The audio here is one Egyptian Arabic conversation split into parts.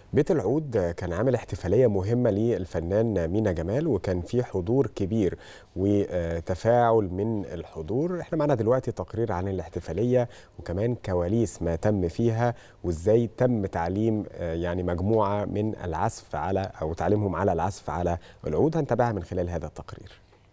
بيت العود كان عامل احتفالية مهمة للفنان مينا جمال وكان في حضور كبير وتفاعل من الحضور احنا معنا دلوقتي تقرير عن الاحتفالية وكمان كواليس ما تم فيها وازاي تم تعليم يعني مجموعة من العزف على او تعليمهم على العزف على العود هنتابعها من خلال هذا التقرير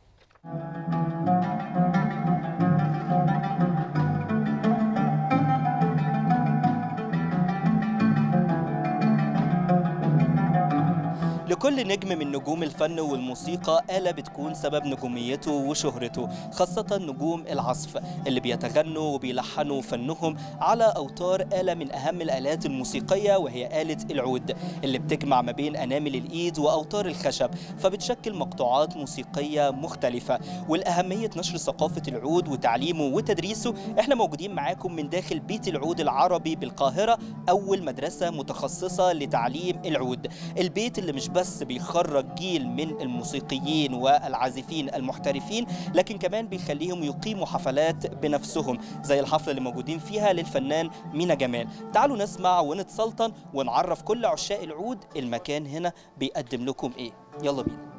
لكل نجم من نجوم الفن والموسيقى آلة بتكون سبب نجوميته وشهرته خاصة نجوم العزف اللي بيتغنوا وبيلحنوا فنهم على أوتار آلة من أهم الآلات الموسيقية وهي آلة العود اللي بتجمع ما بين أنامل الإيد وأوتار الخشب فبتشكل مقطوعات موسيقية مختلفة والأهمية نشر ثقافة العود وتعليمه وتدريسه احنا موجودين معاكم من داخل بيت العود العربي بالقاهرة أول مدرسة متخصصة لتعليم العود البيت اللي مش بس بيخرج جيل من الموسيقيين والعازفين المحترفين لكن كمان بيخليهم يقيموا حفلات بنفسهم زي الحفلة اللي موجودين فيها للفنان مينا جمال تعالوا نسمع ونتسلطن ونعرف كل عشاق العود المكان هنا بيقدم لكم ايه يلا بينا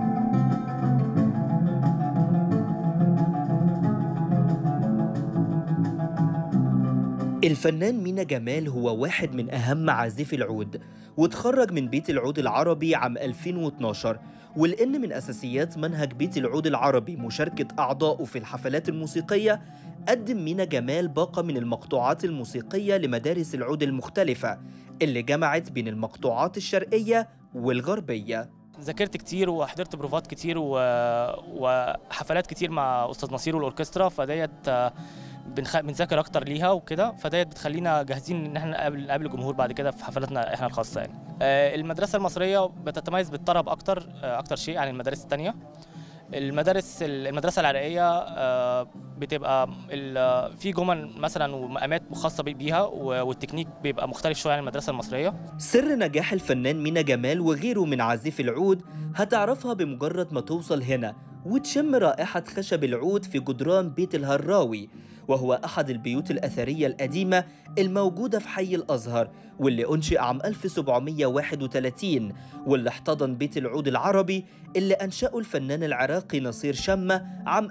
الفنان مينا جمال هو واحد من أهم عازفي العود وتخرج من بيت العود العربي عام 2012 ولأن من أساسيات منهج بيت العود العربي مشاركة أعضائه في الحفلات الموسيقية قدم مينا جمال باقة من المقطوعات الموسيقية لمدارس العود المختلفة اللي جمعت بين المقطوعات الشرقية والغربية ذاكرت كتير وحضرت بروفات كتير و... وحفلات كتير مع استاذ نصير والاوركسترا فديت بنخ... بنذاكر اكتر ليها وكده فديت بتخلينا جاهزين ان احنا نقابل نقابل الجمهور بعد كده في حفلاتنا احنا الخاصه يعني المدرسه المصريه بتتميز بالطرب اكتر اكتر شيء عن المدارس الثانيه المدارس المدرسه العراقيه بتبقى في جمل مثلا ومقامات خاصه بيها والتكنيك بيبقى مختلف شويه عن المدرسه المصريه سر نجاح الفنان مينا جمال وغيره من عازفي العود هتعرفها بمجرد ما توصل هنا وتشم رائحه خشب العود في جدران بيت الهراوي وهو أحد البيوت الأثرية القديمة الموجودة في حي الأزهر واللي أنشئ عام 1731 واللي احتضن بيت العود العربي اللي أنشأه الفنان العراقي نصير شمة عام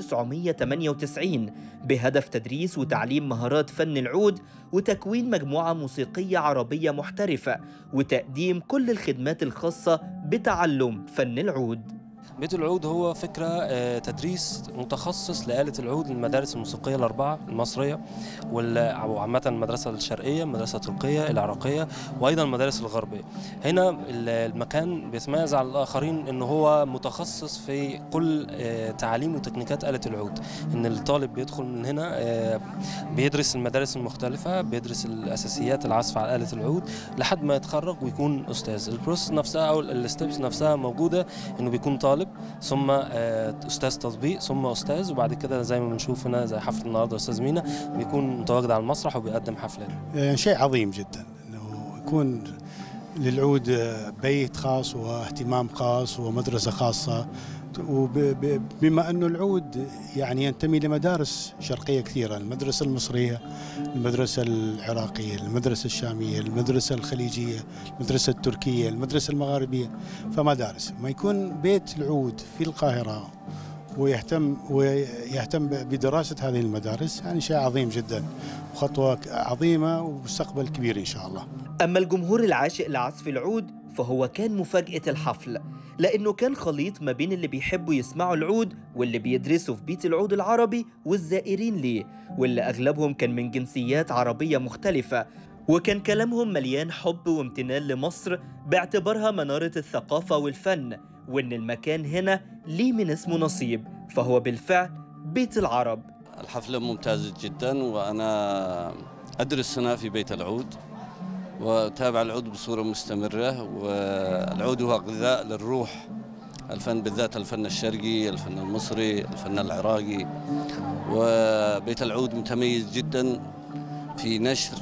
1998 بهدف تدريس وتعليم مهارات فن العود وتكوين مجموعة موسيقية عربية محترفة وتقديم كل الخدمات الخاصة بتعلم فن العود بيت العود هو فكرة تدريس متخصص لآلة العود للمدارس الموسيقية الأربعة المصرية وعامة المدرسة الشرقية المدرسة التركية العراقية وأيضا المدارس الغربية هنا المكان بيتميز على الآخرين أنه هو متخصص في كل تعاليم وتكنيكات آلة العود أن الطالب بيدخل من هنا بيدرس المدارس المختلفة بيدرس الأساسيات العزف على آلة العود لحد ما يتخرج ويكون أستاذ البروسس نفسها أو الستبس نفسها موجودة أنه بيكون طالب طالب ثم استاذ تطبيق ثم استاذ وبعد كده زي ما بنشوف هنا زي حفله النهارده استاذ مينا بيكون متواجد على المسرح وبيقدم حفلات. شيء عظيم جدا انه يكون للعود بيت خاص واهتمام خاص ومدرسه خاصه وبما انه العود يعني ينتمي لمدارس شرقيه كثيره، المدرسه المصريه، المدرسه العراقيه، المدرسه الشاميه، المدرسه الخليجيه، المدرسه التركيه، المدرسه المغاربيه، فمدارس، ما يكون بيت العود في القاهره ويهتم ويهتم بدراسه هذه المدارس يعني شيء عظيم جدا وخطوه عظيمه ومستقبل كبير ان شاء الله. اما الجمهور العاشق لعزف العود فهو كان مفاجأة الحفل لأنه كان خليط ما بين اللي بيحبوا يسمعوا العود واللي بيدرسوا في بيت العود العربي والزائرين ليه واللي أغلبهم كان من جنسيات عربية مختلفة وكان كلامهم مليان حب وامتنان لمصر باعتبارها منارة الثقافة والفن وإن المكان هنا ليه من اسمه نصيب فهو بالفعل بيت العرب الحفلة ممتازة جدا وأنا أدرس هنا في بيت العود وتابع العود بصورة مستمرة والعود هو غذاء للروح الفن بالذات الفن الشرقي الفن المصري الفن العراقي وبيت العود متميز جدا في نشر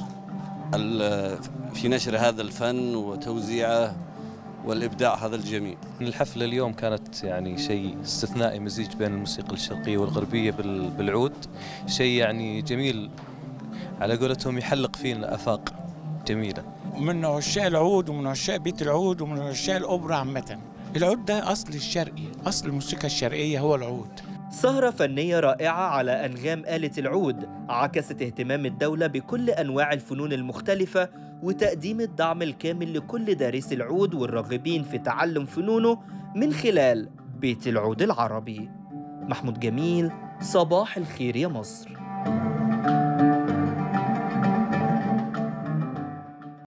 في نشر هذا الفن وتوزيعه والابداع هذا الجميل. الحفله اليوم كانت يعني شيء استثنائي مزيج بين الموسيقى الشرقيه والغربيه بالعود، شيء يعني جميل على قولتهم يحلق فينا افاق جميله. من عشاق العود ومن عشاق بيت العود ومن عشاق الأوبرا عامة العود ده أصل الشرقي أصل الموسيقى الشرقية هو العود سهرة فنية رائعة على أنغام آلة العود عكست اهتمام الدولة بكل أنواع الفنون المختلفة وتقديم الدعم الكامل لكل دارسي العود والراغبين في تعلم فنونه من خلال بيت العود العربي محمود جميل صباح الخير يا مصر